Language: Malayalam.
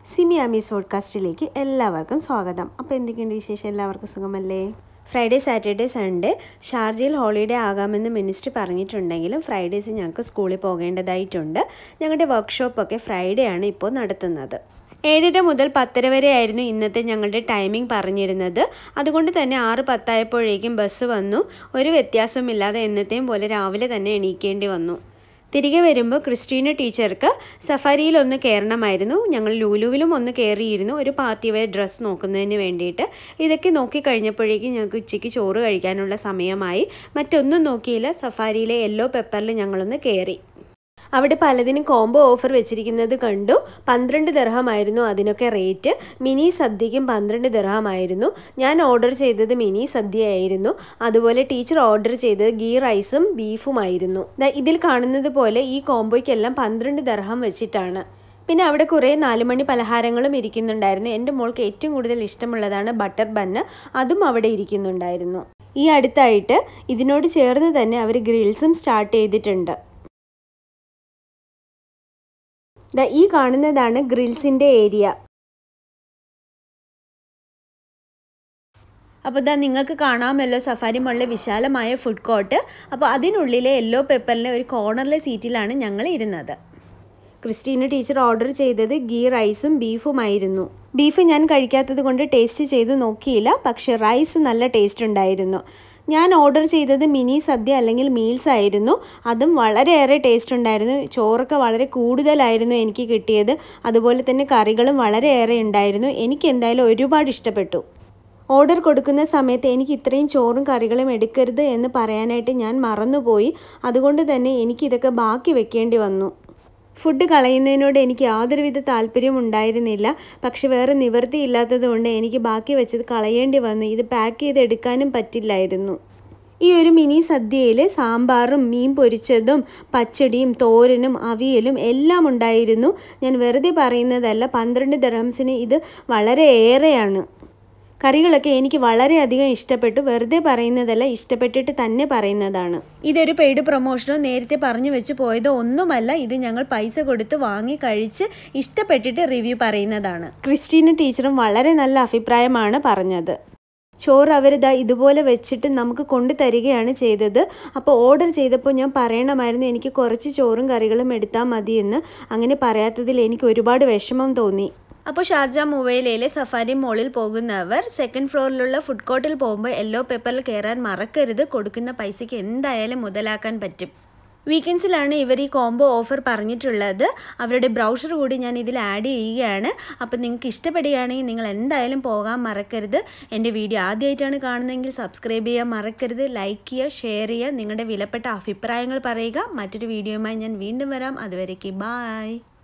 സിമി അമീസ് പോഡ്കാസ്റ്റിലേക്ക് എല്ലാവർക്കും സ്വാഗതം അപ്പോൾ എന്തൊക്കെയുണ്ട് വിശേഷം എല്ലാവർക്കും സുഖമല്ലേ ഫ്രൈഡേ സാറ്റർഡേ സൺഡേ ഷാർജയിൽ ഹോളിഡേ ആകാമെന്ന് മിനിസ്റ്റർ പറഞ്ഞിട്ടുണ്ടെങ്കിലും ഫ്രൈഡേസ് ഞങ്ങൾക്ക് സ്കൂളിൽ പോകേണ്ടതായിട്ടുണ്ട് ഞങ്ങളുടെ വർക്ക്ഷോപ്പൊക്കെ ഫ്രൈഡേ ആണ് ഇപ്പോൾ നടത്തുന്നത് ഏഴര മുതൽ പത്തര വരെ ആയിരുന്നു ഇന്നത്തെ ഞങ്ങളുടെ ടൈമിംഗ് പറഞ്ഞിരുന്നത് അതുകൊണ്ട് തന്നെ ആറ് പത്തായപ്പോഴേക്കും ബസ് വന്നു ഒരു വ്യത്യാസവുമില്ലാതെ എന്നത്തെയും പോലെ രാവിലെ തന്നെ എണീക്കേണ്ടി വന്നു തിരികെ വരുമ്പോൾ ക്രിസ്റ്റീന ടീച്ചർക്ക് സഫാരിയിൽ ഒന്ന് കയറണമായിരുന്നു ഞങ്ങൾ ലൂലുവിലും ഒന്ന് കയറിയിരുന്നു ഒരു പാർട്ടി വെയർ ഡ്രസ്സ് നോക്കുന്നതിന് വേണ്ടിയിട്ട് ഇതൊക്കെ നോക്കി കഴിഞ്ഞപ്പോഴേക്കും ഞങ്ങൾക്ക് ഉച്ചയ്ക്ക് ചോറ് കഴിക്കാനുള്ള സമയമായി മറ്റൊന്നും നോക്കിയില്ല സഫാരിയിലെ യെല്ലോ പെപ്പറിൽ ഞങ്ങളൊന്ന് കയറി അവിടെ പലതിനും കോംബോ ഓഫർ വെച്ചിരിക്കുന്നത് കണ്ടു പന്ത്രണ്ട് ദിർഹമായിരുന്നു അതിനൊക്കെ റേറ്റ് മിനി സദ്യയ്ക്കും പന്ത്രണ്ട് ദിർഹമായിരുന്നു ഞാൻ ഓർഡർ ചെയ്തത് മിനി സദ്യയായിരുന്നു അതുപോലെ ടീച്ചർ ഓർഡർ ചെയ്തത് ഗീ റൈസും ബീഫുമായിരുന്നു ദാ ഇതിൽ കാണുന്നത് പോലെ ഈ കോംബോയ്ക്കെല്ലാം പന്ത്രണ്ട് ദിർഹം വെച്ചിട്ടാണ് പിന്നെ അവിടെ കുറേ നാലുമണി പലഹാരങ്ങളും ഇരിക്കുന്നുണ്ടായിരുന്നു എൻ്റെ മോൾക്ക് ഏറ്റവും കൂടുതൽ ഇഷ്ടമുള്ളതാണ് ബട്ടർ ബന്ന് അതും അവിടെ ഇരിക്കുന്നുണ്ടായിരുന്നു ഈ അടുത്തായിട്ട് ഇതിനോട് ചേർന്ന് തന്നെ അവർ ഗ്രിൽസും സ്റ്റാർട്ട് ചെയ്തിട്ടുണ്ട് ദാ ഈ കാണുന്നതാണ് ഗ്രിൽസിൻ്റെ ഏരിയ അപ്പോൾ ഇതാ നിങ്ങൾക്ക് കാണാമല്ലോ സഫാരി മോളിലെ വിശാലമായ ഫുഡ് കോർട്ട് അപ്പോൾ അതിനുള്ളിലെ യെല്ലോ പേപ്പറിലെ ഒരു കോർണറിലെ സീറ്റിലാണ് ഞങ്ങൾ ഇരുന്നത് ക്രിസ്റ്റീന ടീച്ചർ ഓർഡർ ചെയ്തത് ഗീ റൈസും ബീഫുമായിരുന്നു ബീഫ് ഞാൻ കഴിക്കാത്തത് കൊണ്ട് ടേസ്റ്റ് ചെയ്ത് നോക്കിയില്ല പക്ഷേ റൈസ് നല്ല ടേസ്റ്റ് ഉണ്ടായിരുന്നു ഞാൻ ഓർഡർ ചെയ്തത് മിനി സദ്യ അല്ലെങ്കിൽ മീൽസ് ആയിരുന്നു അതും വളരെയേറെ ടേസ്റ്റ് ഉണ്ടായിരുന്നു ചോറൊക്കെ വളരെ കൂടുതലായിരുന്നു എനിക്ക് കിട്ടിയത് അതുപോലെ തന്നെ കറികളും വളരെയേറെ ഉണ്ടായിരുന്നു എനിക്ക് എന്തായാലും ഒരുപാട് ഇഷ്ടപ്പെട്ടു ഓർഡർ കൊടുക്കുന്ന സമയത്ത് എനിക്ക് ഇത്രയും ചോറും കറികളും എടുക്കരുത് എന്ന് പറയാനായിട്ട് ഞാൻ മറന്നുപോയി അതുകൊണ്ട് തന്നെ എനിക്കിതൊക്കെ ബാക്കി വെക്കേണ്ടി വന്നു ഫുഡ് കളയുന്നതിനോട് എനിക്ക് യാതൊരുവിധ താല്പര്യവും ഉണ്ടായിരുന്നില്ല പക്ഷെ വേറെ നിവൃത്തിയില്ലാത്തത് കൊണ്ട് എനിക്ക് ബാക്കി വെച്ചത് കളയേണ്ടി വന്നു ഇത് പാക്ക് ചെയ്ത് എടുക്കാനും പറ്റില്ലായിരുന്നു ഈ ഒരു മിനി സദ്യയിൽ സാമ്പാറും മീൻ പൊരിച്ചതും പച്ചടിയും തോരനും അവിയലും എല്ലാം ഉണ്ടായിരുന്നു ഞാൻ വെറുതെ പറയുന്നതല്ല പന്ത്രണ്ട് ദർഹംസിന് ഇത് വളരെ ഏറെയാണ് കറികളൊക്കെ എനിക്ക് വളരെയധികം ഇഷ്ടപ്പെട്ടു വെറുതെ പറയുന്നതല്ല ഇഷ്ടപ്പെട്ടിട്ട് തന്നെ പറയുന്നതാണ് ഇതൊരു പെയ്ഡ് പ്രൊമോഷനോ നേരത്തെ പറഞ്ഞു വെച്ച് പോയതോ ഒന്നുമല്ല ഇത് ഞങ്ങൾ പൈസ കൊടുത്ത് വാങ്ങി കഴിച്ച് ഇഷ്ടപ്പെട്ടിട്ട് റിവ്യൂ പറയുന്നതാണ് ക്രിസ്റ്റീന ടീച്ചറും വളരെ നല്ല അഭിപ്രായമാണ് പറഞ്ഞത് ചോറ് അവരിതാ ഇതുപോലെ വെച്ചിട്ട് നമുക്ക് കൊണ്ടു തരികയാണ് ചെയ്തത് അപ്പോൾ ഓർഡർ ചെയ്തപ്പോൾ ഞാൻ പറയണമായിരുന്നു എനിക്ക് കുറച്ച് ചോറും കറികളും എടുത്താൽ മതിയെന്ന് അങ്ങനെ പറയാത്തതിൽ എനിക്ക് ഒരുപാട് വിഷമം തോന്നി അപ്പോൾ ഷാർജ മുവൈലയിലെ സഫാരി മോളിൽ പോകുന്നവർ സെക്കൻഡ് ഫ്ലോറിലുള്ള ഫുഡ് കോർട്ടിൽ പോകുമ്പോൾ യെല്ലോ പേപ്പറിൽ കയറാൻ മറക്കരുത് കൊടുക്കുന്ന പൈസയ്ക്ക് എന്തായാലും മുതലാക്കാൻ പറ്റും വീക്കെൻഡ്സിലാണ് ഇവർ ഈ കോംബോ ഓഫർ പറഞ്ഞിട്ടുള്ളത് അവരുടെ ബ്രൗഷർ കൂടി ഞാൻ ഇതിൽ ആഡ് ചെയ്യുകയാണ് അപ്പോൾ നിങ്ങൾക്ക് ഇഷ്ടപ്പെടുകയാണെങ്കിൽ നിങ്ങൾ എന്തായാലും പോകാൻ മറക്കരുത് എൻ്റെ വീഡിയോ ആദ്യമായിട്ടാണ് കാണുന്നതെങ്കിൽ സബ്സ്ക്രൈബ് ചെയ്യാൻ മറക്കരുത് ലൈക്ക് ചെയ്യുക ഷെയർ ചെയ്യുക നിങ്ങളുടെ വിലപ്പെട്ട അഭിപ്രായങ്ങൾ പറയുക മറ്റൊരു വീഡിയോയുമായി ഞാൻ വീണ്ടും വരാം അതുവരേക്ക് ബായ്